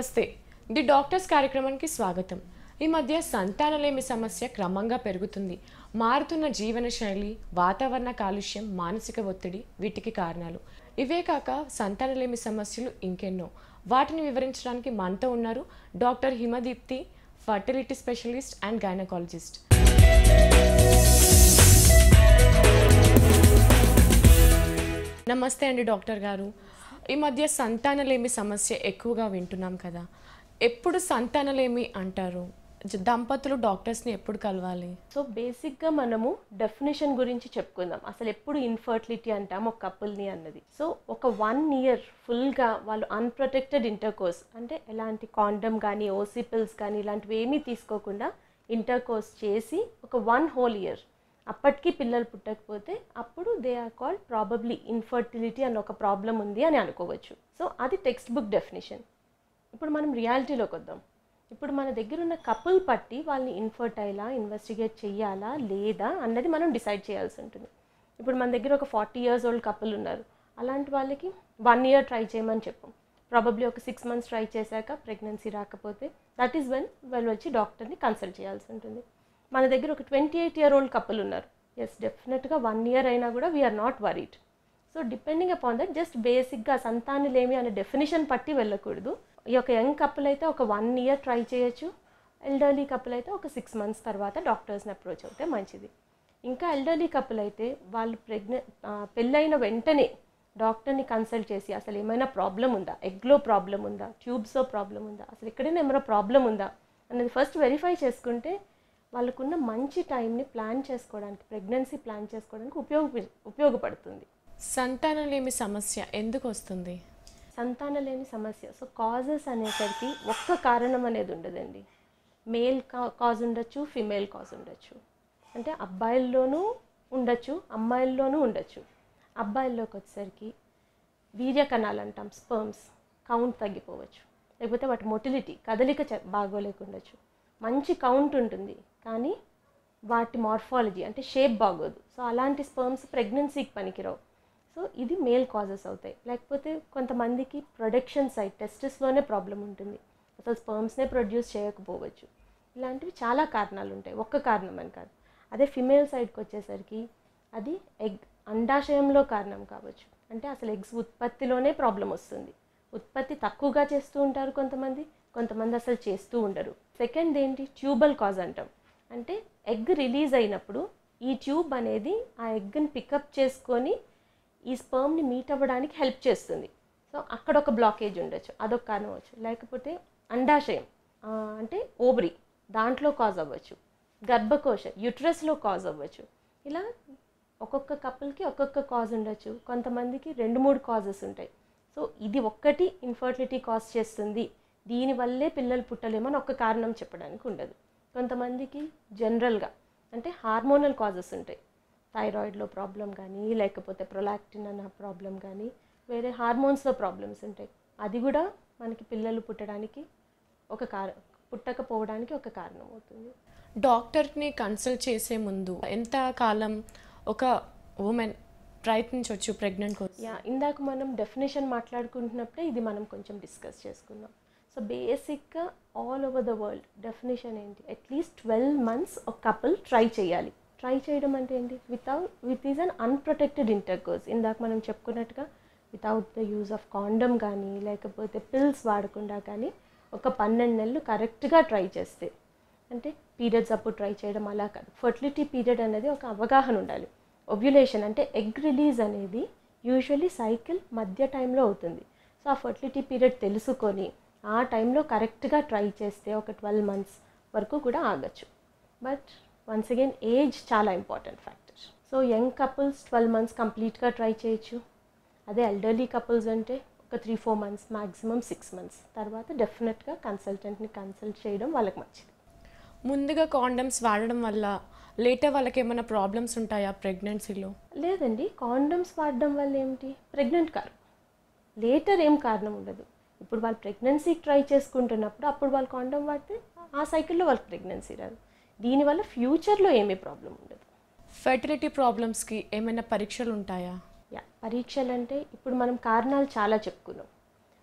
నమస్తే the doctors కార్యక్రమానికి స్వాగతం ఈ మధ్య సంతానలేమి సమస్య క్రమంగా పెరుగుతుంది మారుతున్న జీవన శైలి వాతావరణ కాలుష్యం మానసిక ఒత్తిడి వీటికి కారణాలు ఇవే కాక సంతానలేమి సమస్యలు ఇంకెన్నో వాటిని వివరించడానికి మనతో ఉన్నారు doctor Himadeepthi fertility specialist and gynaecologist నమస్తే అండి డాక్టర్ గారు ఈ మధ్య సంతానలేమి సమస్య ఎక్కువగా వింటున్నాం కదా ఎప్పుడు సంతానలేమి అంటారు జ- దంపతులు డాక్టర్స్ని ఎప్పుడు కలవాలి సో బేసిక్గా మనము డెఫినేషన్ గురించి చెప్పుకుందాం అసలు ఎప్పుడు ఇన్ఫర్టిలిటీ అంటాం ఒక కపుల్ని అన్నది సో ఒక వన్ ఇయర్ ఫుల్గా వాళ్ళు అన్ప్రొటెక్టెడ్ ఇంటర్కోర్స్ అంటే ఎలాంటి కాండమ్ కానీ ఓసీ పిల్స్ కానీ ఇలాంటివి ఏమీ తీసుకోకుండా ఇంటర్కోర్స్ చేసి ఒక వన్ హోల్ ఇయర్ అప్పటికి పిల్లలు పుట్టకపోతే అప్పుడు they are called probably infertility అని ఒక ప్రాబ్లం ఉంది అని అనుకోవచ్చు సో అది టెక్స్ట్ బుక్ డెఫినేషన్ ఇప్పుడు మనం రియాలిటీలోకి వద్దాం ఇప్పుడు మన దగ్గర ఉన్న కపుల్ పట్టి వాళ్ళని ఇన్ఫర్టైలా ఇన్వెస్టిగేట్ చేయాలా లేదా అన్నది మనం డిసైడ్ చేయాల్సి ఉంటుంది ఇప్పుడు మన దగ్గర ఒక ఫార్టీ ఇయర్స్ ఓల్డ్ కపుల్ ఉన్నారు అలాంటి వాళ్ళకి వన్ ఇయర్ ట్రై చేయమని చెప్పాం ప్రాబబ్లీ ఒక సిక్స్ మంత్స్ ట్రై చేశాక ప్రెగ్నెన్సీ రాకపోతే దట్ ఈస్ వెన్ వాళ్ళు వచ్చి డాక్టర్ని కన్సల్ట్ చేయాల్సి ఉంటుంది మన దగ్గర ఒక twenty eight year old couple ఉన్నారు ఎస్ డెఫినెట్గా వన్ ఇయర్ అయినా కూడా we are not worried so depending upon that just బేసిక్గా సంతానలేమి అనే డెఫినేషన్ పట్టి వెళ్ళకూడదు ఈ యొక్క యంగ్ కపుల్ అయితే ఒక వన్ ఇయర్ ట్రై చేయొచ్చు ఎల్డర్లీ కపుల్ అయితే ఒక సిక్స్ మంత్స్ తర్వాత డాక్టర్స్ని అప్రోచ్ అవుతే మంచిది ఇంకా ఎల్డర్లీ కపుల్ అయితే వాళ్ళు ప్రెగ్నెంట్ పెళ్ళైన వెంటనే డాక్టర్ని కన్సల్ట్ చేసి అసలు ఏమైనా ప్రాబ్లం ఉందా ఎగ్లో ప్రాబ్లం ఉందా ట్యూబ్స్లో ప్రాబ్లం ఉందా అసలు ఎక్కడైనా ఏమైనా ప్రాబ్లం ఉందా అనేది ఫస్ట్ వెరిఫై చేసుకుంటే వాళ్ళకున్న మంచి టైంని ప్లాన్ చేసుకోవడానికి ప్రెగ్నెన్సీ ప్లాన్ చేసుకోవడానికి ఉపయోగ ఉపయోగపడుతుంది సంతానలేమి సమస్య ఎందుకు వస్తుంది సంతానలేని సమస్య సో కాజెస్ అనేసరికి ఒక్క కారణం అనేది ఉండదండి మేల్ కాజ్ ఉండొచ్చు ఫిమేల్ కాజ్ ఉండొచ్చు అంటే అబ్బాయిల్లోనూ ఉండొచ్చు అమ్మాయిల్లోనూ ఉండొచ్చు అబ్బాయిల్లోకి వచ్చేసరికి వీర్య కణాలు అంటాం స్పర్మ్స్ కౌంట్ తగ్గిపోవచ్చు లేకపోతే వాటి మొటిలిటీ కదలిక చ- బాగోలేకుండొచ్చు మంచి కౌంట్ ఉంటుంది కానీ వాటి మార్ఫాలజీ అంటే షేప్ బాగోదు సో అలాంటి స్పర్మ్స్ ప్రెగ్నెన్సీకి పనికిరావు సో ఇది మేల్ కాజెస్ అవుతాయి లేకపోతే కొంతమందికి ప్రొడక్షన్ సైడ్ టెస్టెస్లోనే ప్రాబ్లం ఉంటుంది అసలు స్పర్మ్స్నే ప్రొడ్యూస్ చేయకపోవచ్చు ఇలాంటివి చాలా కారణాలు ఉంటాయి ఒక్క కారణం అని కాదు అదే ఫిమేల్ సైడ్కి వచ్చేసరికి అది ఎగ్ అండాశయంలో కారణం కావచ్చు అంటే అసలు ఎగ్స్ ఉత్పత్తిలోనే ప్రాబ్లం వస్తుంది ఉత్పత్తి తక్కువగా చేస్తూ ఉంటారు కొంతమంది కొంతమంది అసలు చేస్తూ ఉండరు సెకండ్ ఏంటి ట్యూబల్ కాజ్ అంటాం అంటే ఎగ్ రిలీజ్ అయినప్పుడు ఈ ట్యూబ్ అనేది ఆ ఎగ్ని పికప్ చేసుకొని ఈ స్పర్మ్ని మీట్ అవ్వడానికి హెల్ప్ చేస్తుంది సో అక్కడ ఒక బ్లాకేజ్ ఉండొచ్చు అదొక కారణం అవ్వచ్చు లేకపోతే అండాశయం ఆ, అంటే ఓబరీ దాంట్లో కాజ్ అవ్వచ్చు గర్భకోశ యుట్రస్లో కాజ్ అవ్వచ్చు ఇలా ఒక్కొక్క కపుల్కి ఒక్కొక్క కాజ్ ఉండొచ్చు కొంతమందికి రెండు మూడు కాజెస్ ఉంటాయి సో ఇది ఒక్కటి ఇన్ఫర్టిలిటీ కాజ్ చేస్తుంది దీనివల్లే పిల్లలు పుట్టలేమని ఒక్క కారణం చెప్పడానికి ఉండదు కొంతమందికి జనరల్గా అంటే హార్మోనల్ కాజెస్ ఉంటాయి థైరాయిడ్లో ప్రాబ్లం కానీ లేకపోతే ప్రొలాక్టిన్ అన్న ప్రాబ్లం కానీ వేరే హార్మోన్స్లో ప్రాబ్లమ్స్ ఉంటాయి అది కూడా మనకి పిల్లలు పుట్టడానికి ఒక కార పుట్టకపోవడానికి ఒక కారణం అవుతుంది డాక్టర్ని కన్సల్ట్ చేసే ముందు ఎంత కాలం ఒక ఉమెన్ ప్రయత్నించవచ్చు ప్రెగ్నెంట్ కోసం యా ఇందాక మనం డెఫినేషన్ మాట్లాడుకుంటున్నప్పుడే ఇది మనం కొంచెం డిస్కస్ చేసుకుందాం సో బేసిక్గా all over the world definition ఏంటి అట్లీస్ట్ ట్వెల్వ్ మంత్స్ ఒక కపుల్ ట్రై చేయాలి ట్రై చేయడం అంటే ఏంటి without with is un unprotected intercourse ఇందాక మనం చెప్పుకున్నట్టుగా without the use of condom కానీ లేకపోతే పిల్స్ వాడకుండా కానీ ఒక పన్నెండు నెలలు కరెక్ట్గా ట్రై చేస్తే అంటే పీరియడ్స్ అప్పుడు ట్రై చేయడం అలా కాదు ఫర్టిలిటీ పీరియడ్ అనేది ఒక అవగాహన ఉండాలి ఒవ్యులేషన్ అంటే ఎగ్ రిలీజ్ అనేది యూజువల్లీ సైకిల్ మధ్య టైంలో అవుతుంది సో ఆ ఫర్టిలిటీ పీరియడ్ తెలుసుకొని ఆ టైంలో కరెక్ట్గా ట్రై చేస్తే ఒక ట్వెల్వ్ మంత్స్ వరకు కూడా ఆగచ్చు బట్ వన్స్ అగైన్ ఏజ్ చాలా important factor so young couples twelve months కంప్లీట్గా ట్రై చేయొచ్చు అదే ఎల్డర్లీ కపుల్స్ అంటే ఒక three four months maximum six months తర్వాత డెఫినెట్గా కన్సల్టెంట్ని కన్సల్ట్ చేయడం వాళ్ళకి మంచిది ముందుగా కాండమ్స్ వాడడం వల్ల లేటర్ వాళ్ళకి ఏమైనా ప్రాబ్లమ్స్ ఉంటాయా ప్రెగ్నెన్సీలో లేదండి కాండమ్స్ వాడడం వల్ల ఏమిటి ప్రెగ్నెంట్ కారు లేటర్ ఏం కారణం ఉండదు ఇప్పుడు వాళ్ళు ప్రెగ్నెన్సీకి ట్రై చేసుకుంటున్నప్పుడు అప్పుడు వాళ్ళు కాండమ్ వాడితే ఆ సైకిల్లో వాళ్ళకి ప్రెగ్నెన్సీ రాదు దీనివల్ల ఫ్యూచర్లో ఏమీ ప్రాబ్లం ఉండదు ఫెర్టిలిటీ ప్రాబ్లమ్స్కి ఏమైనా పరీక్షలు ఉంటాయా యా పరీక్షలు అంటే ఇప్పుడు మనం కారణాలు చాలా చెప్పుకున్నాం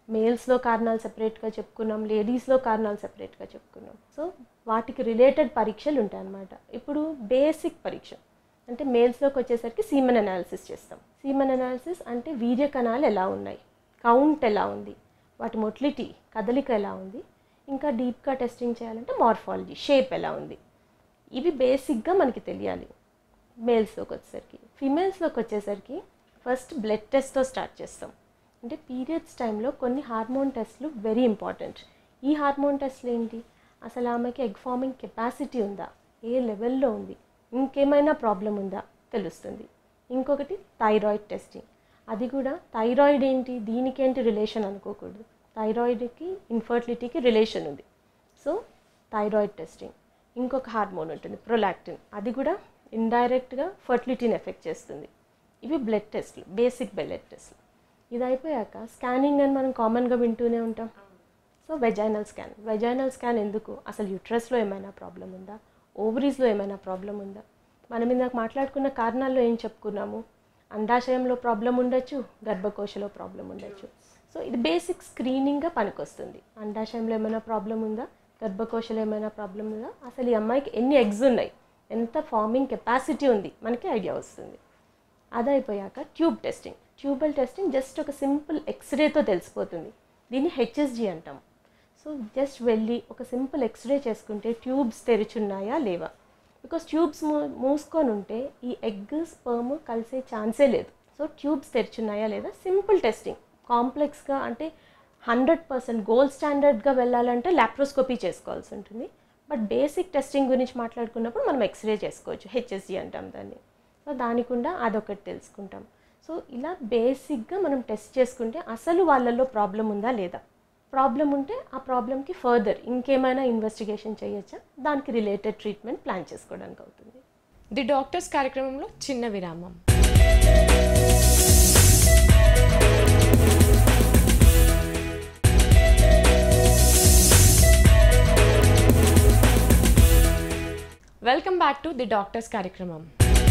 మేల్స్లో కారణాలు సెపరేట్గా చెప్పుకున్నాం లేడీస్లో కారణాలు సెపరేట్గా చెప్పుకున్నాం సో వాటికి రిలేటెడ్ పరీక్షలు ఉంటాయి అన్నమాట ఇప్పుడు బేసిక్ పరీక్ష అంటే మేల్స్లోకి వచ్చేసరికి సీమన్ అనాలిసిస్ చేస్తాం సీమన్ అనాలిసిస్ అంటే వీర్య కణాలు ఎలా ఉన్నాయి కౌంట్ ఎలా ఉంది వాటి మొట్లిటీ కదలిక ఎలా ఉంది ఇంకా డీప్గా టెస్టింగ్ చేయాలంటే మార్ఫాలజీ షేప్ ఎలా ఉంది ఇవి బేసిక్గా మనకి తెలియాలి మేల్స్లోకి వచ్చేసరికి ఫీమేల్స్లోకి వచ్చేసరికి ఫస్ట్ బ్లడ్ టెస్ట్తో స్టార్ట్ చేస్తాం అంటే పీరియడ్స్ టైంలో కొన్ని హార్మోన్ టెస్ట్లు వెరీ ఇంపార్టెంట్ ఈ హార్మోన్ టెస్ట్లు ఏంటి అసలు ఆమెకి ఎగ్ ఫార్మింగ్ కెపాసిటీ ఉందా ఏ లెవెల్లో ఉంది ఇంకేమైనా ప్రాబ్లం ఉందా తెలుస్తుంది ఇంకొకటి థైరాయిడ్ టెస్టింగ్ అది కూడా థైరాయిడ్ ఏంటి దీనికేంటి రిలేషన్ అనుకోకూడదు థైరాయిడ్కి ఇన్ఫర్టిలిటీకి రిలేషన్ ఉంది సో థైరాయిడ్ టెస్టింగ్ ఇంకొక హార్మోన్ ఉంటుంది ప్రొలాక్టిన్ అది కూడా ఇండైరెక్ట్గా ఫర్టిలిటీని ఎఫెక్ట్ చేస్తుంది ఇవి బ్లడ్ టెస్ట్లు బేసిక్ బ్లడ్ టెస్ట్లు ఇది అయిపోయాక స్కానింగ్ అని మనం కామన్గా వింటూనే ఉంటాం so vaginal scan vaginal scan ఎందుకు అసలు యూట్రస్లో ఏమైనా ప్రాబ్లం ఉందా ఓవరీస్లో ఏమైనా ప్రాబ్లం ఉందా మనం ఇందాక మాట్లాడుకున్న కారణాల్లో ఏం చెప్పుకున్నాము అండాశయంలో ప్రాబ్లం ఉండొచ్చు గర్భకోశలో ప్రాబ్లం ఉండొచ్చు సో ఇది బేసిక్ స్క్రీనింగ్గా పనికొస్తుంది అండాశయంలో ఏమైనా ప్రాబ్లం ఉందా గర్భకోశలో ఏమైనా ప్రాబ్లం ఉందా అసలు ఈ అమ్మాయికి ఎన్ని ఎగ్స్ ఉన్నాయి ఎంత ఫార్మింగ్ కెపాసిటీ ఉంది మనకి ఐడియా వస్తుంది అది అయిపోయాక tube testing tubal testing just ఒక సింపుల్ ఎక్స్రేతో తెలిసిపోతుంది దీన్ని హెచ్ఎస్జి అంటాం సో జస్ట్ వెళ్ళి ఒక సింపుల్ ఎక్స్రే చేసుకుంటే ట్యూబ్స్ తెరిచున్నాయా లేవా బికాస్ ట్యూబ్స్ మూ మూసుకొని ఉంటే ఈ ఎగ్ స్పర్మ్ కలిసే ఛాన్సే లేదు సో ట్యూబ్స్ తెరిచున్నాయా లేదా సింపుల్ టెస్టింగ్ కాంప్లెక్స్గా అంటే హండ్రెడ్ పర్సెంట్ గోల్డ్ స్టాండర్డ్గా వెళ్ళాలంటే లాప్రోస్కోపీ చేసుకోవాల్సి ఉంటుంది బట్ బేసిక్ టెస్టింగ్ గురించి మాట్లాడుకున్నప్పుడు మనం ఎక్స్రే చేసుకోవచ్చు హెచ్ఎస్జి అంటాం దాన్ని సో దానికుండా అదొకటి తెలుసుకుంటాం సో ఇలా బేసిక్గా మనం టెస్ట్ చేసుకుంటే అసలు వాళ్ళల్లో ప్రాబ్లం ఉందా లేదా ప్రాబ్లం ఉంటే ఆ ప్రాబ్లంకి ఫర్దర్ ఇంకేమైనా ఇన్వెస్టిగేషన్ చేయొచ్చా దానికి రిలేటెడ్ ట్రీట్మెంట్ ప్లాన్ చేసుకోవడానికి అవుతుంది ది డాక్టర్స్ కార్యక్రమంలో చిన్న విరామం welcome back to the doctors కార్యక్రమం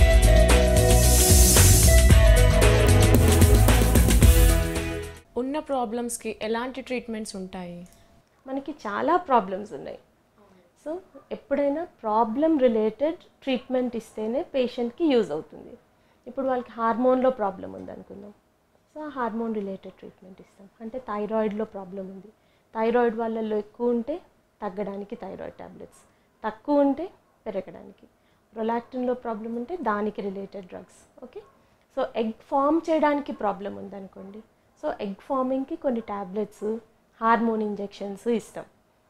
ఉన్న ప్రాబ్లమ్స్కి ఎలాంటి ట్రీట్మెంట్స్ ఉంటాయి మనకి చాలా ప్రాబ్లమ్స్ ఉన్నాయి సో ఎప్పుడైనా ప్రాబ్లం రిలేటెడ్ ట్రీట్మెంట్ ఇస్తేనే పేషెంట్కి యూజ్ అవుతుంది ఇప్పుడు వాళ్ళకి హార్మోన్లో ప్రాబ్లం ఉంది అనుకుందాం సో ఆ హార్మోన్ రిలేటెడ్ ట్రీట్మెంట్ ఇస్తాం అంటే థైరాయిడ్లో ప్రాబ్లం ఉంది థైరాయిడ్ వాళ్ళల్లో ఎక్కువ ఉంటే తగ్గడానికి థైరాయిడ్ ట్యాబ్లెట్స్ తక్కువ ఉంటే పెరగడానికి ప్రొలాక్టిన్లో ప్రాబ్లం ఉంటే దానికి related drugs okay so egg form చేయడానికి ప్రాబ్లం ఉందనుకోండి సో ఎగ్ ఫార్మింగ్కి కొన్ని ట్యాబ్లెట్స్ హార్మోన్ ఇంజెక్షన్స్ ఇస్తాం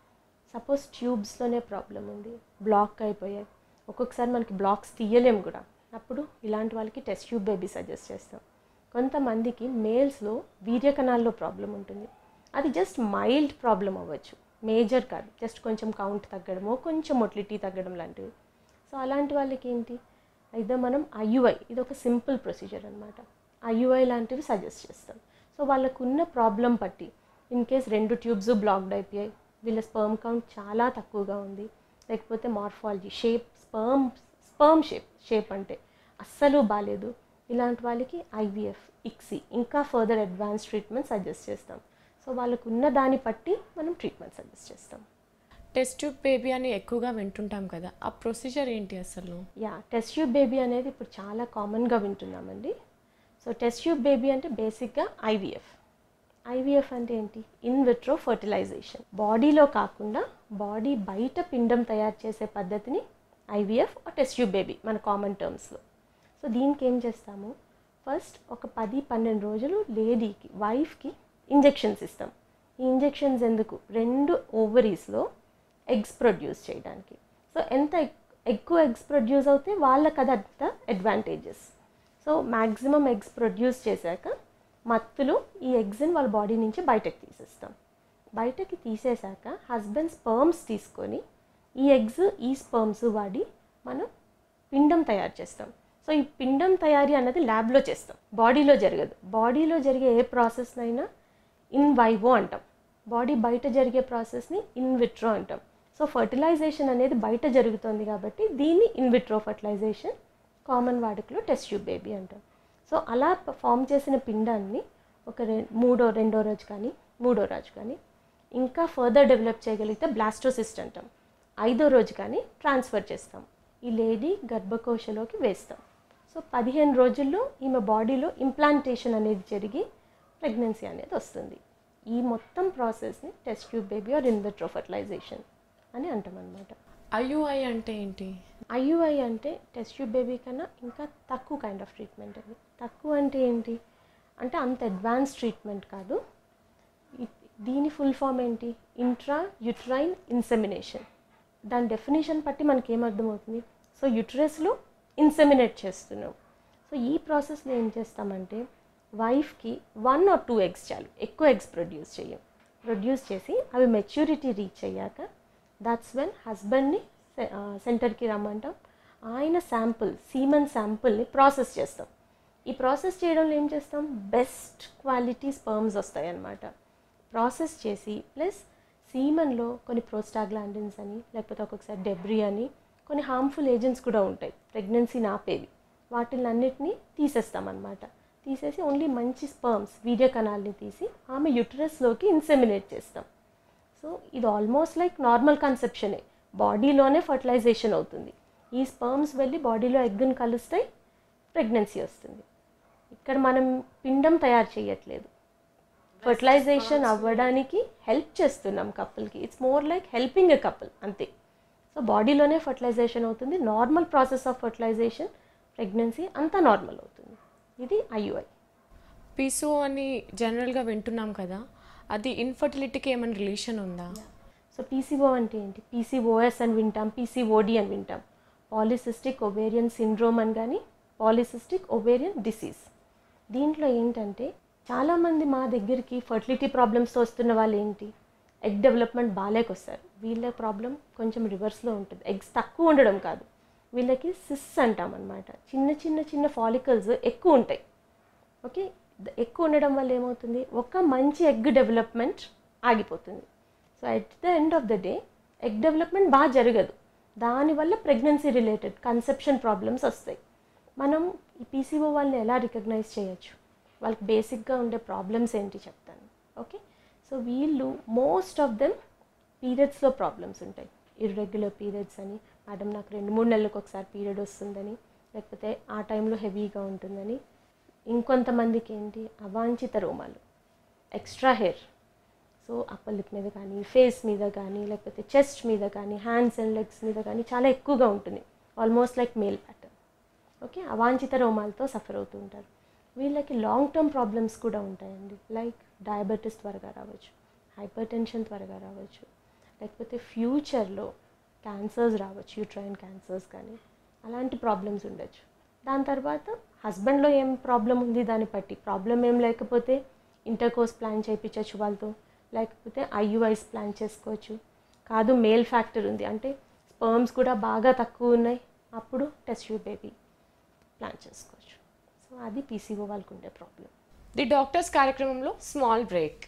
సపోజ్ ట్యూబ్స్లోనే ప్రాబ్లం ఉంది బ్లాక్ అయిపోయాయి ఒక్కొక్కసారి మనకి బ్లాక్స్ తీయలేం కూడా అప్పుడు ఇలాంటి వాళ్ళకి టెస్ట్ ట్యూబ్ బేబీ సజెస్ట్ చేస్తాం కొంతమందికి మేల్స్లో వీర్యకణాల్లో ప్రాబ్లం ఉంటుంది అది జస్ట్ మైల్డ్ ప్రాబ్లం అవ్వచ్చు మేజర్ కాదు జస్ట్ కొంచెం కౌంట్ తగ్గడమో కొంచెం మొటిలిటీ తగ్గడం లాంటివి సో అలాంటి వాళ్ళకి ఏంటి అయితే మనం ఐయుఐ ఇది ఒక సింపుల్ ప్రొసీజర్ అనమాట ఐయుఐ లాంటివి సజెస్ట్ చేస్తాం సో వాళ్ళకున్న ప్రాబ్లం బట్టి ఇన్ కేస్ రెండు ట్యూబ్స్ బ్లాక్డ్ అయిపోయాయి వీళ్ళ స్పర్మ్ కౌంట్ చాలా తక్కువగా ఉంది లేకపోతే morphology shape sperm sperm shape shape అంటే అస్సలు బాగాలేదు ఇలాంటి వాళ్ళకి ఐవీఎఫ్ ఇక్సీ ఇంకా ఫర్దర్ అడ్వాన్స్ ట్రీట్మెంట్ సజెస్ట్ చేస్తాం సో వాళ్ళకు ఉన్న దాన్ని బట్టి మనం ట్రీట్మెంట్ సజెస్ట్ చేస్తాం టెస్ట్ ట్యూబ్ బేబీ అని ఎక్కువగా వింటుంటాం కదా ఆ ప్రొసీజర్ ఏంటి అసలు యా టెస్ట్ ట్యూబ్ బేబీ అనేది ఇప్పుడు చాలా కామన్గా వింటున్నామండి సో టెస్ట్ ట్యూబ్ బేబీ అంటే బేసిక్గా ఐవీఎఫ్ ఐవీఎఫ్ అంటే ఏంటి ఇన్ విట్రో ఫర్టిలైజేషన్ బాడీలో కాకుండా బాడీ బయట పిండం తయారు చేసే పద్ధతిని ఐవీఎఫ్ టెస్ట్ ట్యూబ్ బేబీ మన కామన్ టర్మ్స్లో సో దీనికి ఏం చేస్తాము ఫస్ట్ ఒక పది పన్నెండు రోజులు లేడీకి వైఫ్కి ఇంజెక్షన్స్ ఇస్తాం ఈ ఇంజెక్షన్స్ ఎందుకు రెండు ఓవరీస్లో ఎగ్స్ ప్రొడ్యూస్ చేయడానికి సో ఎంత ఎక్- ఎక్కువ ఎగ్స్ ప్రొడ్యూస్ అవుతే వాళ్ళకి అది అంత advantages so maximum eggs produce చేశాక మత్తులు ఈ ఎగ్స్ని వాళ్ళ బాడీ నుంచి బయటకు తీసేస్తాం బయటకి తీసేశాక హస్బెండ్ స్పర్మ్స్ తీసుకొని ఈ ఎగ్స్ ఈ స్పర్మ్స్ వాడి మనం పిండం తయారు చేస్తాం సో ఈ పిండం తయారీ అన్నది ల్యాబ్లో చేస్తాం బాడీలో జరగదు బాడీలో జరిగే ఏ ప్రాసెస్నైనా ఇన్ వైవో అంటాం బాడీ బయట జరిగే ప్రాసెస్ని ఇన్ విట్రో అంటాం సో ఫర్టిలైజేషన్ అనేది బయట జరుగుతుంది కాబట్టి దీన్ని ఇన్ విట్రో ఫర్టిలైజేషన్ కామన్ వాడుకలో టెస్ట్ ట్యూబ్ బేబీ అంటాం సో అలా ఫామ్ చేసిన పిండాన్ని ఒక రె మూడో రెండో రోజు కానీ మూడో రోజు కానీ ఇంకా ఫర్దర్ డెవలప్ చేయగలిగితే బ్లాస్టోసిస్ట్ అంటాం ఐదో రోజు కానీ ట్రాన్స్ఫర్ చేస్తాం ఈ లేడీ గర్భకోశలోకి వేస్తాం సో పదిహేను రోజుల్లో ఈమె బాడీలో ఇంప్లాంటేషన్ అనేది జరిగి ప్రెగ్నెన్సీ అనేది వస్తుంది ఈ మొత్తం ప్రాసెస్ని test tube baby or in vitro fertilization అని అంటాం అనమాట ఐయుఐ అంటే ఏంటి ఐయుఐ అంటే టెస్ట్ ట్యూబ్ బేబీ కన్నా ఇంకా తక్కువ కైండ్ ఆఫ్ ట్రీట్మెంట్ అది తక్కువ అంటే ఏంటి అంటే అంత అడ్వాన్స్ ట్రీట్మెంట్ కాదు ఇ- దీని ఫుల్ ఫామ్ ఏంటి ఇంట్రా యుట్రైన్ ఇన్సెమినేషన్ దాని డెఫినేషన్ బట్టి మనకి ఏమర్థమవుతుంది సో యుట్రస్లో ఇన్సెమినేట్ చేస్తున్నాం సో ఈ ప్రాసెస్లో ఏం చేస్తామంటే వైఫ్కి వన్ ఆర్ టూ ఎగ్స్ చాలు ఎక్కువ ఎగ్స్ ప్రొడ్యూస్ చేయం ప్రొడ్యూస్ చేసి అవి మెచ్యూరిటీ రీచ్ అయ్యాక దట్స్ వెన్ హస్బెండ్ని సెంటర్కి రమ్మంటాం ఆయన శాంపుల్ సీమన్ శాంపుల్ని ప్రాసెస్ చేస్తాం ఈ ప్రాసెస్ చేయడంలో ఏం చేస్తాం బెస్ట్ క్వాలిటీ స్పర్మ్స్ వస్తాయి అన్నమాట ప్రాసెస్ చేసి ప్లస్ సీమన్లో కొన్ని ప్రోస్టాగ్లాండిన్స్ అని లేకపోతే ఒక్కొక్కసారి డెబ్రీ అని కొన్ని హార్మ్ఫుల్ ఏజెంట్స్ కూడా ఉంటాయి ప్రెగ్నెన్సీని ఆపేవి వాటిని అన్నిటినీ తీసేస్తాం అనమాట తీసేసి ఓన్లీ మంచి స్పర్మ్స్ వీడియో కణాలని తీసి ఆమె యుటరస్లోకి ఇన్సెమినేట్ చేస్తాం సో ఇది ఆల్మోస్ట్ లైక్ నార్మల్ కన్సెప్షనే బాడీలోనే ఫర్టిలైజేషన్ అవుతుంది ఈ స్పర్మ్స్ వెళ్ళి బాడీలో ఎగ్ని కలుస్తాయి ప్రెగ్నెన్సీ వస్తుంది ఇక్కడ మనం పిండం తయారు చేయట్లేదు ఫర్టిలైజేషన్ అవ్వడానికి హెల్ప్ చేస్తున్నాం కపుల్కి it's more like helping a couple అంతే సో బాడీలోనే ఫర్టిలైజేషన్ అవుతుంది normal process of fertilization pregnancy అంతా నార్మల్ అవుతుంది ఇది ఐయుఐ పిసో అని జనరల్గా వింటున్నాం కదా అది ఇన్ఫర్టిలిటీకి ఏమైనా రిలేషన్ ఉందా సో పీసీఓ అంటే ఏంటి పీసీఓఎస్ అని వింటాం పీసీఓడి అని వింటాం పాలిసిస్టిక్ ఒవేరియన్ సిండ్రోమ్ అని కానీ పాలిసిస్టిక్ ఒవేరియన్ డిసీజ్ దీంట్లో ఏంటంటే చాలామంది మా దగ్గరికి ఫర్టిలిటీ ప్రాబ్లమ్స్తో వస్తున్న వాళ్ళు ఏంటి ఎగ్ డెవలప్మెంట్ బాగాలేకొస్తారు వీళ్ళ ప్రాబ్లం కొంచెం రివర్స్లో ఉంటుంది ఎగ్స్ తక్కువ ఉండడం కాదు వీళ్ళకి సిస్ అంటాం అనమాట చిన్న చిన్న చిన్న ఫాలికల్స్ ఎక్కువ ఉంటాయి ఓకే ద- ఎక్కువ ఉండడం వల్ల ఏమవుతుంది ఒక మంచి ఎగ్ డెవలప్మెంట్ ఆగిపోతుంది so at the end of the day egg development బాగా జరగదు దానివల్ల ప్రెగ్నెన్సీ రిలేటెడ్ కన్సెప్షన్ ప్రాబ్లమ్స్ వస్తాయి మనం ఈ పీసీఓ వాళ్ళని ఎలా రికగ్నైజ్ చేయొచ్చు వాళ్ళకి బేసిక్గా ఉండే ప్రాబ్లమ్స్ ఏంటి చెప్తాను ఓకే సో వీళ్ళు మోస్ట్ ఆఫ్ దెమ్ పీరియడ్స్లో ప్రాబ్లమ్స్ ఉంటాయి ఇర్రెగ్యులర్ పీరియడ్స్ అని మేడం నాకు రెండు మూడు నెలలకు ఒకసారి పీరియడ్ వస్తుందని లేకపోతే ఆ టైంలో హెవీగా ఉంటుందని ఇంకొంతమందికి ఏంటి అవాంఛిత రోమాలు extra hair so upper lip మీద కానీ ఫేస్ మీద కానీ లేకపోతే చెస్ట్ మీద కానీ హ్యాండ్స్ అండ్ లెగ్స్ మీద కానీ చాలా ఎక్కువగా ఉంటుంది almost like male pattern okay అవాంఛిత రోమాలతో సఫర్ అవుతూ ఉంటారు వీళ్ళకి లాంగ్ టర్మ్ ప్రాబ్లమ్స్ కూడా ఉంటాయండి లైక్ డయాబెటీస్ త్వరగా రావచ్చు హైపర్ టెన్షన్ త్వరగా రావచ్చు లేకపోతే ఫ్యూచర్లో క్యాన్సర్స్ రావచ్చు యూట్రైన్ క్యాన్సర్స్ కానీ అలాంటి ప్రాబ్లమ్స్ ఉండొచ్చు దాని తర్వాత హస్బెండ్లో ఏం ప్రాబ్లం ఉంది దాన్ని బట్టి ప్రాబ్లం ఏం లేకపోతే ఇంటర్ కోర్స్ ప్లాన్ చేయించవచ్చు వాళ్ళతో లేకపోతే ఐయుఐస్ ప్లాన్ చేసుకోవచ్చు కాదు మేల్ ఫ్యాక్టర్ ఉంది అంటే స్పర్మ్స్ కూడా బాగా తక్కువ ఉన్నాయి అప్పుడు టెస్ట్ ట్యూబ్ బేబీ ప్లాన్ చేసుకోవచ్చు సో అది పీసీఓ వాళ్ళకు ఉండే ప్రాబ్లం ది డాక్టర్స్ కార్యక్రమంలో small break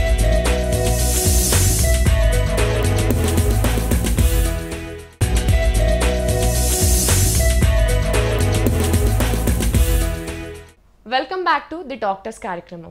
welcome back to the doctors కార్యక్రమం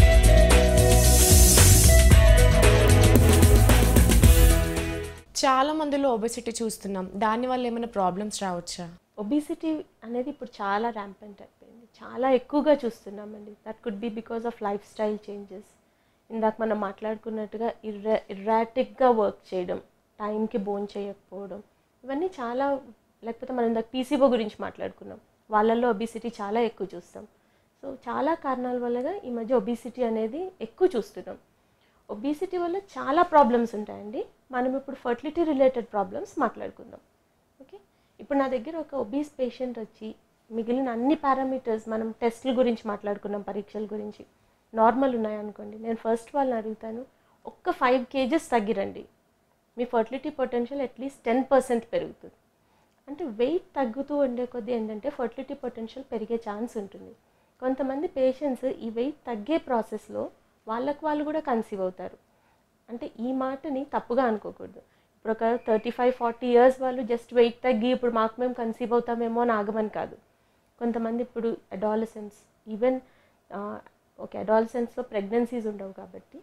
చాలా మందిలో ఒబెసిటీ చూస్తున్నాం దానివల్ల ఏమైనా ప్రాబ్లమ్స్ రావచ్చా ఒబిసిటీ అనేది ఇప్పుడు చాలా ర్యాంపెంట్ అయిపోయింది చాలా ఎక్కువగా చూస్తున్నామండి that could be because of lifestyle changes ఇందాక మనం మాట్లాడుకున్నట్టుగా ఇర్రా ఇర్రాటిక్గా వర్క్ చేయడం టైంకి బోన్ చేయకపోవడం ఇవన్నీ చాలా లేకపోతే మనం ఇందాక పీసీఓ గురించి మాట్లాడుకున్నాం వాళ్ళల్లో ఒబిసిటీ చాలా ఎక్కువ చూస్తాం సో చాలా కారణాల వల్లగా ఈ మధ్య ఒబిసిటీ అనేది ఎక్కువ చూస్తున్నాం ఒబిసిటీ వల్ల చాలా ప్రాబ్లమ్స్ ఉంటాయండి మనం ఇప్పుడు ఫర్టిలిటీ రిలేటెడ్ ప్రాబ్లమ్స్ మాట్లాడుకుందాం ఓకే ఇప్పుడు నా దగ్గర ఒక ఒబీస్ పేషెంట్ వచ్చి మిగిలిన అన్ని పారామీటర్స్ మనం టెస్ట్ల గురించి మాట్లాడుకున్నాం పరీక్షల గురించి నార్మల్ ఉన్నాయనుకోండి నేను ఫస్ట్ వాళ్ళని అడుగుతాను ఒక్క ఫైవ్ కేజెస్ తగ్గిరండి మీ fertility potential at least ten percent పెరుగుతుంది అంటే వెయిట్ తగ్గుతూ ఉండే కొద్దీ ఏంటంటే ఫర్టిలిటీ పొటెన్షియల్ పెరిగే ఛాన్స్ ఉంటుంది కొంతమంది పేషెంట్స్ ఈ వెయిట్ తగ్గే ప్రాసెస్లో వాళ్ళకు వాళ్ళు కూడా కన్సీవ్ అవుతారు అంటే ఈ మాటని తప్పుగా అనుకోకూడదు ఇప్పుడు ఒక థర్టీ ఫైవ్ ఫార్టీ ఇయర్స్ వాళ్ళు జస్ట్ వెయిట్ తగ్గి ఇప్పుడు మాకు మేము కన్సీవ్ అవుతామేమో అని ఆగమని కాదు కొంతమంది ఇప్పుడు అడాలసెన్స్ ఈవెన్ ఓకే అడాలసెన్స్లో ప్రెగ్నెన్సీస్ ఉండవు కాబట్టి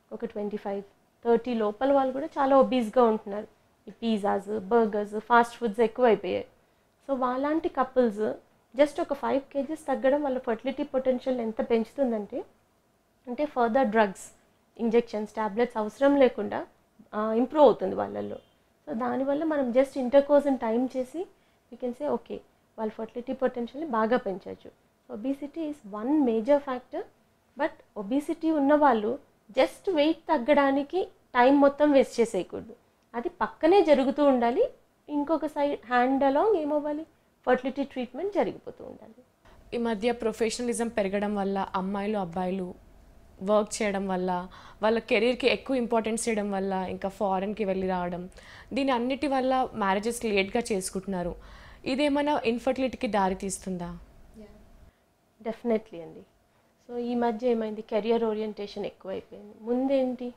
ఒక ట్వంటీ ఫైవ్ థర్టీ లోపల వాళ్ళు కూడా చాలా ఒబీస్గా ఉంటున్నారు ఈ పిజ్జాస్ బర్గర్స్ ఫాస్ట్ ఫుడ్స్ ఎక్కువ అయిపోయాయి సో వాళ్ళంటి కపుల్స్ జస్ట్ ఒక ఫైవ్ కేజీస్ తగ్గడం వాళ్ళ ఫర్టిలిటీ పొటెన్షియల్ ఎంత పెంచుతుందంటే అంటే ఫర్దర్ డ్రగ్స్ ఇంజెక్షన్స్ టాబ్లెట్స్ అవసరం లేకుండా ఇంప్రూవ్ అవుతుంది వాళ్ళల్లో సో దానివల్ల మనం జస్ట్ ఇంటర్ కోర్స్ని టైం చేసి వీ కెన్ సే ఓకే వాళ్ళ ఫర్టిలిటీ పొటెన్షియల్ని బాగా పెంచవచ్చు obesity is one major factor but obesity ఉన్న వాళ్ళు జస్ట్ వెయిట్ తగ్గడానికి టైం మొత్తం వేస్ట్ చేసేయకూడదు అది పక్కనే జరుగుతూ ఉండాలి ఇంకొక సైడ్ హ్యాండ్ అలాంగ్ ఏమవ్వాలి ఫర్టిలిటీ ట్రీట్మెంట్ జరిగిపోతూ ఉండాలి ఈ మధ్య ప్రొఫెషనలిజం పెరగడం వల్ల అమ్మాయిలు అబ్బాయిలు వర్క్ చేయడం వల్ల వాళ్ళ కెరీర్కి ఎక్కువ ఇంపార్టెన్స్ చేయడం వల్ల ఇంకా ఫారెన్కి వెళ్ళి రావడం దీని అన్నిటి వల్ల మ్యారేజెస్ లేట్గా చేసుకుంటున్నారు ఇదేమైనా ఇన్ఫర్టిలిటీకి దారి తీస్తుందా డెఫినెట్లీ అండి సో ఈ మధ్య ఏమైంది కెరియర్ ఓరియంటేషన్ ఎక్కువైపోయింది ముందేంటి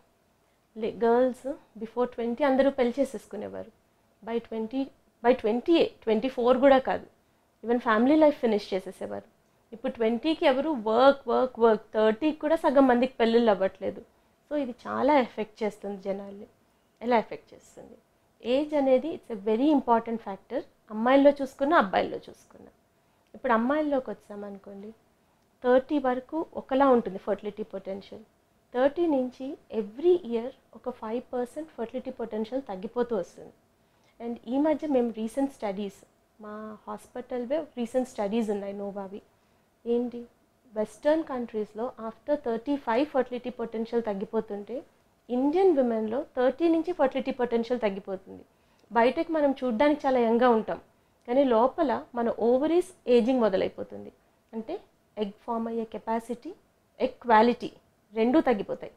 గర్ల్స్ బిఫోర్ ట్వంటీ అందరూ పెళ్లి చేసేసుకునేవారు by twenty by twenty twenty four కూడా కాదు ఈవెన్ ఫ్యామిలీ లైఫ్ ఫినిష్ చేసేసేవారు ఇప్పుడు ట్వంటీకి ఎవరు వర్క్ వర్క్ వర్క్ థర్టీకి కూడా సగం మందికి పెళ్ళిళ్ళు అవ్వట్లేదు సో ఇది చాలా ఎఫెక్ట్ చేస్తుంది జనాల్ని ఎలా ఎఫెక్ట్ చేస్తుంది ఏజ్ అనేది it's a very important factor అమ్మాయిల్లో చూసుకున్నా అబ్బాయిల్లో చూసుకున్నా ఇప్పుడు అమ్మాయిల్లోకి వచ్చామనుకోండి థర్టీ వరకు ఒకలా ఉంటుంది ఫర్టిలిటీ పొటెన్షియల్ థర్టీ నుంచి ఎవ్రీ ఇయర్ ఒక ఫైవ్ పర్సెంట్ ఫర్టిలిటీ పొటెన్షియల్ తగ్గిపోతూ వస్తుంది అండ్ ఈ మధ్య మేము రీసెంట్ స్టడీస్ మా హాస్పిటల్వే రీసెంట్ స్టడీస్ ఉన్నాయి నోవావి ఏంటి వెస్టర్న్ కంట్రీస్లో after thirty five fertility potential తగ్గిపోతుంటే ఇండియన్ విమెన్లో థర్టీ నుంచి ఫర్టిలిటీ పొటెన్షియల్ తగ్గిపోతుంది బయటకు మనం చూడ్డానికి చాలా యంగ్గా ఉంటాం కానీ లోపల మన ఓవరీస్ ఏజింగ్ మొదలైపోతుంది అంటే ఎగ్ ఫామ్ అయ్యే కెపాసిటీ ఎగ్ క్వాలిటీ రెండూ తగ్గిపోతాయి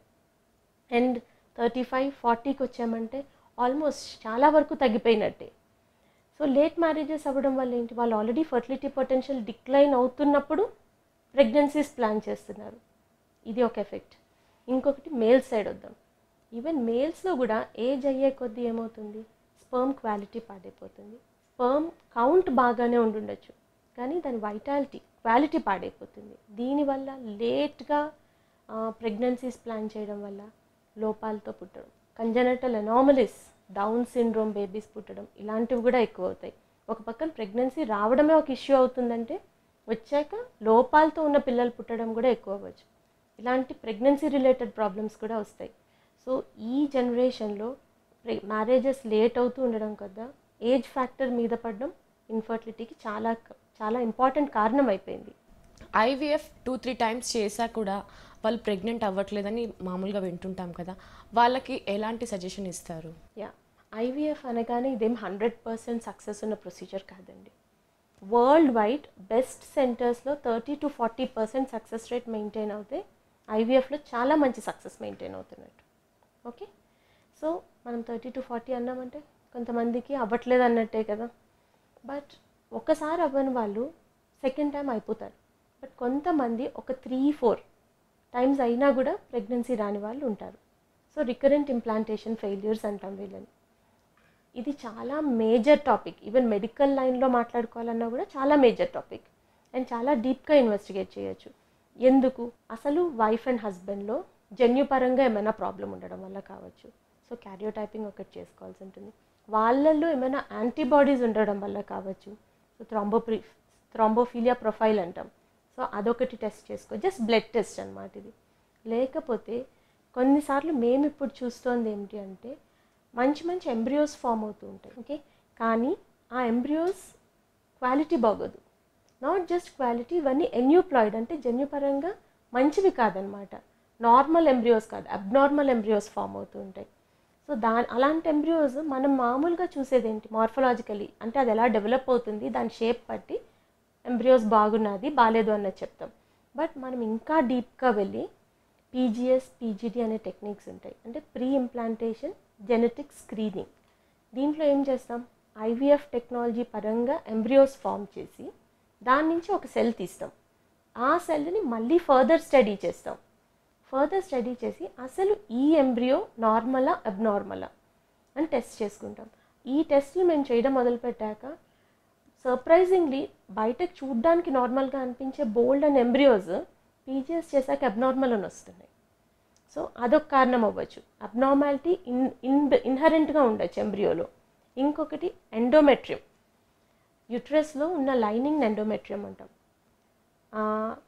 అండ్ థర్టీ ఫైవ్ ఫార్టీకి వచ్చామంటే ఆల్మోస్ట్ చాలా వరకు తగ్గిపోయినట్టే సో లేట్ మ్యారేజెస్ అవ్వడం వల్ల ఏంటి వాళ్ళు ఆల్రెడీ ఫర్టిలిటీ పొటెన్షియల్ డిక్లైన్ అవుతున్నప్పుడు ప్రెగ్నెన్సీస్ ప్లాన్ చేస్తున్నారు ఇది ఒక ఎఫెక్ట్ ఇంకొకటి మేల్ సైడ్ వద్దాం ఈవెన్ మేల్స్లో కూడా ఏజ్ అయ్యే కొద్దీ ఏమవుతుంది స్పర్మ్ క్వాలిటీ పాడైపోతుంది స్పర్మ్ కౌంట్ బాగానే ఉండుండొచ్చు కానీ దాని వైటాలిటీ క్వాలిటీ పాడైపోతుంది దీనివల్ల లేట్గా ప్రెగ్నెన్సీస్ ప్లాన్ చేయడం వల్ల లోపాలతో పుట్టడం congenital anomalies Down syndrome babies పుట్టడం ఇలాంటివి కూడా ఎక్కువ అవుతాయి ఒక పక్కన ప్రెగ్నెన్సీ రావడమే ఒక ఇష్యూ అవుతుందంటే వచ్చాక లోపాలతో ఉన్న పిల్లలు పుట్టడం కూడా ఎక్కువ అవ్వచ్చు ఇలాంటి ప్రెగ్నెన్సీ రిలేటెడ్ ప్రాబ్లమ్స్ కూడా వస్తాయి సో ఈ జనరేషన్లో మ్యారేజెస్ లేట్ అవుతూ ఉండడం కదా ఏజ్ ఫ్యాక్టర్ మీద పడడం ఇన్ఫర్టిలిటీకి చాలా చాలా ఇంపార్టెంట్ కారణం అయిపోయింది ఐవీఎఫ్ టూ త్రీ టైమ్స్ చేశా కూడా వాళ్ళు ప్రెగ్నెంట్ అవ్వట్లేదని మామూలుగా వింటుంటాం కదా వాళ్ళకి ఎలాంటి సజెషన్ ఇస్తారు యా ఐవీఎఫ్ అనగానే ఇదేం హండ్రెడ్ పర్సెంట్ సక్సెస్ ఉన్న ప్రొసీజర్ కాదండి వరల్డ్ వైడ్ బెస్ట్ సెంటర్స్లో thirty to forty percent success rate maintain అవుతే ఐవీఎఫ్లో చాలా మంచి సక్సెస్ మెయింటైన్ అవుతున్నట్టు ఓకే సో మనం థర్టీ టు ఫార్టీ అన్నామంటే కొంతమందికి అవ్వట్లేదు అన్నట్టే కదా బట్ ఒక్కసారి అవ్వని వాళ్ళు సెకండ్ టైం అయిపోతారు బట్ కొంతమంది ఒక త్రీ ఫోర్ టైమ్స్ అయినా కూడా ప్రెగ్నెన్సీ రాని వాళ్ళు ఉంటారు సో రికరెంట్ ఇంప్లాంటేషన్ ఫెయిల్యూర్స్ అంటాం వీళ్ళని ఇది చాలా మేజర్ టాపిక్ ఈవెన్ మెడికల్ లైన్లో మాట్లాడుకోవాలన్నా కూడా చాలా మేజర్ టాపిక్ అండ్ చాలా డీప్గా ఇన్వెస్టిగేట్ చేయొచ్చు ఎందుకు అసలు వైఫ్ అండ్ హస్బెండ్లో జన్యుపరంగా ఏమైనా ప్రాబ్లం ఉండడం వల్ల కావచ్చు సో క్యారియోటైపింగ్ ఒకటి చేసుకోవాల్సి ఉంటుంది వాళ్ళల్లో ఏమైనా యాంటీబాడీస్ ఉండడం వల్ల కావచ్చు సో థ్రాంబోప్రి థ్రాంబోఫీలియా ప్రొఫైల్ అంటాం సో అదొకటి టెస్ట్ చేసుకో జస్ట్ బ్లడ్ టెస్ట్ అనమాట ఇది లేకపోతే కొన్నిసార్లు మేము ఇప్పుడు చూస్తోంది ఏమిటి అంటే మంచి మంచి ఎంబ్రియోస్ ఫామ్ అవుతూ ఉంటాయి ఓకే కానీ ఆ ఎంబ్రియోస్ క్వాలిటీ బాగోదు నాట్ జస్ట్ క్వాలిటీ ఇవన్నీ ఎన్యూప్లాయిడ్ అంటే జన్యుపరంగా మంచివి కాదనమాట నార్మల్ ఎంబ్రియోస్ కాదు అబ్నార్మల్ ఎంబ్రియోస్ ఫామ్ అవుతూ ఉంటాయి సో దా అలాంటి ఎంబ్రియోస్ మనం మామూలుగా చూసేది ఏంటి మార్ఫలాజికలీ అంటే అది ఎలా డెవలప్ అవుతుంది దాని షేప్ బట్టి ఎంబ్రియోస్ బాగున్నది బాగాలేదు అన్నది చెప్తాం బట్ మనం ఇంకా డీప్గా వెళ్ళి పీజీఎస్ పీజీడీ అనే టెక్నిక్స్ ఉంటాయి అంటే ప్రీ ఇంప్లాంటేషన్ జెనెటిక్ స్క్రీనింగ్ దీంట్లో ఏం చేస్తాం ఐవీఎఫ్ టెక్నాలజీ పరంగా ఎంబ్రియోస్ ఫామ్ చేసి దాని నుంచి ఒక సెల్ తీస్తాం ఆ సెల్ని మళ్ళీ ఫర్దర్ స్టడీ చేస్తాం ఫర్దర్ స్టడీ చేసి అసలు ఈ ఎంబ్రియో నార్మలా అబ్నార్మలా అని టెస్ట్ చేసుకుంటాం ఈ టెస్ట్లు మేము చేయడం మొదలుపెట్టాక సర్ప్రైజింగ్లీ బయటకు చూడ్డానికి నార్మల్గా అనిపించే బోల్డ్ అండ్ ఎంబ్రియోస్ పీజీఎస్ చేశాక అబ్నార్మల్ అని వస్తున్నాయి సో అదొక కారణం అవ్వచ్చు అబ్నార్మాలిటీ ఇన్ ఇన్ ఇన్హరెంట్గా ఉండొచ్చు ఎంబ్రియోలో ఇంకొకటి ఎండోమెట్రియం యుట్రస్లో ఉన్న లైనింగ్ ఎండోమెట్రియం అంటాం ఆ,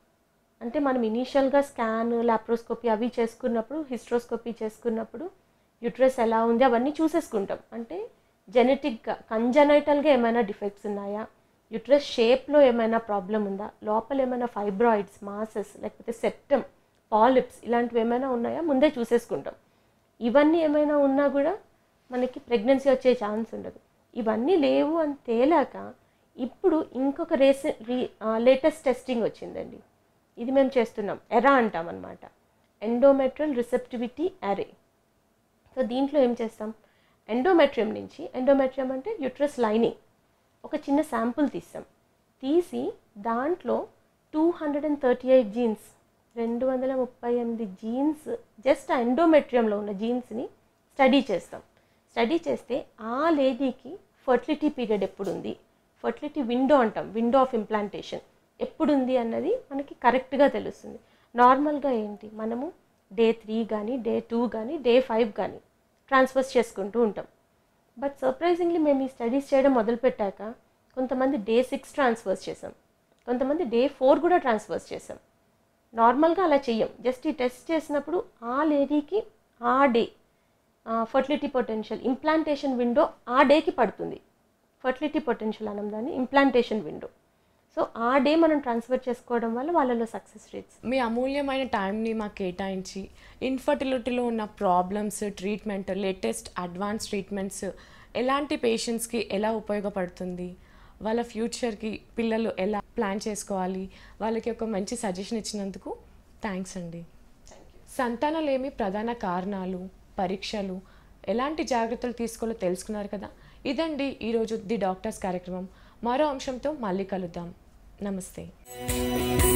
అంటే మనం ఇనీషియల్గా స్కాన్ లాప్రోస్కోపీ అవి చేసుకున్నప్పుడు హిస్ట్రోస్కోపీ చేసుకున్నప్పుడు యుట్రస్ ఎలా ఉంది అవన్నీ చూసేసుకుంటాం అంటే జెనెటిక్గా కంజనైటల్గా ఏమైనా డిఫెక్ట్స్ ఉన్నాయా యుట్రస్ షేప్లో ఏమైనా ప్రాబ్లం ఉందా లోపల ఏమైనా ఫైబ్రాయిడ్స్ మాసెస్ లేకపోతే సెప్టమ్ పాలిప్స్ ఇలాంటివి ఏమైనా ఉన్నాయా ముందే చూసేసుకుంటాం ఇవన్నీ ఏమైనా ఉన్నా కూడా మనకి ప్రెగ్నెన్సీ వచ్చే ఛాన్స్ ఉండదు ఇవన్నీ లేవు అని తేలాక ఇప్పుడు ఇంకొక రేసె రీ లేటెస్ట్ టెస్టింగ్ వచ్చిందండి ఇది మేము చేస్తున్నాం ఎరా అంటాం అనమాట ఎండోమెట్రల్ రిసెప్టివిటీ అరే సో దీంట్లో ఏం చేస్తాం ఎండోమెట్రియం నుంచి ఎండోమెట్రియం అంటే యుట్రస్ లైనింగ్ ఒక చిన్న శాంపుల్ తీస్తాం తీసి దాంట్లో two hundred and thirty eight genes రెండు వందల ముప్పై ఎనిమిది జీన్స్ జస్ట్ ఆ ఎండోమెట్రియంలో ఉన్న జీన్స్ని స్టడీ చేస్తాం స్టడీ చేస్తే ఆ లేడీకి ఫర్టిలిటీ పీరియడ్ ఎప్పుడు ఉంది ఫర్టిలిటీ విండో అంటాం విండో ఆఫ్ ఇంప్లాంటేషన్ ఎప్పుడుంది అన్నది మనకి కరెక్ట్గా తెలుస్తుంది నార్మల్గా ఏంటి మనము డే త్రీ కానీ డే టూ కానీ డే ఫైవ్ కానీ ట్రాన్స్ఫర్స్ చేసుకుంటూ ఉంటాం బట్ సర్ప్రైజింగ్లీ మేము ఈ స్టడీస్ చేయడం మొదలుపెట్టాక కొంతమంది డే సిక్స్ ట్రాన్స్ఫర్స్ చేసాం కొంతమంది డే ఫోర్ కూడా ట్రాన్స్ఫర్స్ చేసాం నార్మల్గా అలా చెయ్యం జస్ట్ ఈ టెస్ట్ చేసినప్పుడు ఆ లేడీకి ఆ day fertility potential implantation window ఆ డేకి పడుతుంది ఫర్టిలిటీ పొటెన్షియల్ అనం దాన్ని ఇంప్లాంటేషన్ విండో సో ఆ డే మనం ట్రాన్స్ఫర్ చేసుకోవడం వల్ల వాళ్ళలో సక్సెస్ రేట్స్ మీ అమూల్యమైన టైంని మాకు కేటాయించి ఇన్ఫర్టిలిటీలో ఉన్న problems treatment latest advance treatments ఎలాంటి పేషెంట్స్కి ఎలా ఉపయోగపడుతుంది వాళ్ళ ఫ్యూచర్కి పిల్లలు ఎలా ప్లాన్ చేసుకోవాలి వాళ్ళకి ఒక మంచి సజెషన్ ఇచ్చినందుకు థ్యాంక్స్ అండి సంతానలేమి ప్రధాన కారణాలు పరీక్షలు ఎలాంటి జాగ్రత్తలు తీసుకోవాలో తెలుసుకున్నారు కదా ఇదండి ఈరోజు ది డాక్టర్స్ కార్యక్రమం మరో అంశంతో మళ్ళీ కలుద్దాం నమస్తే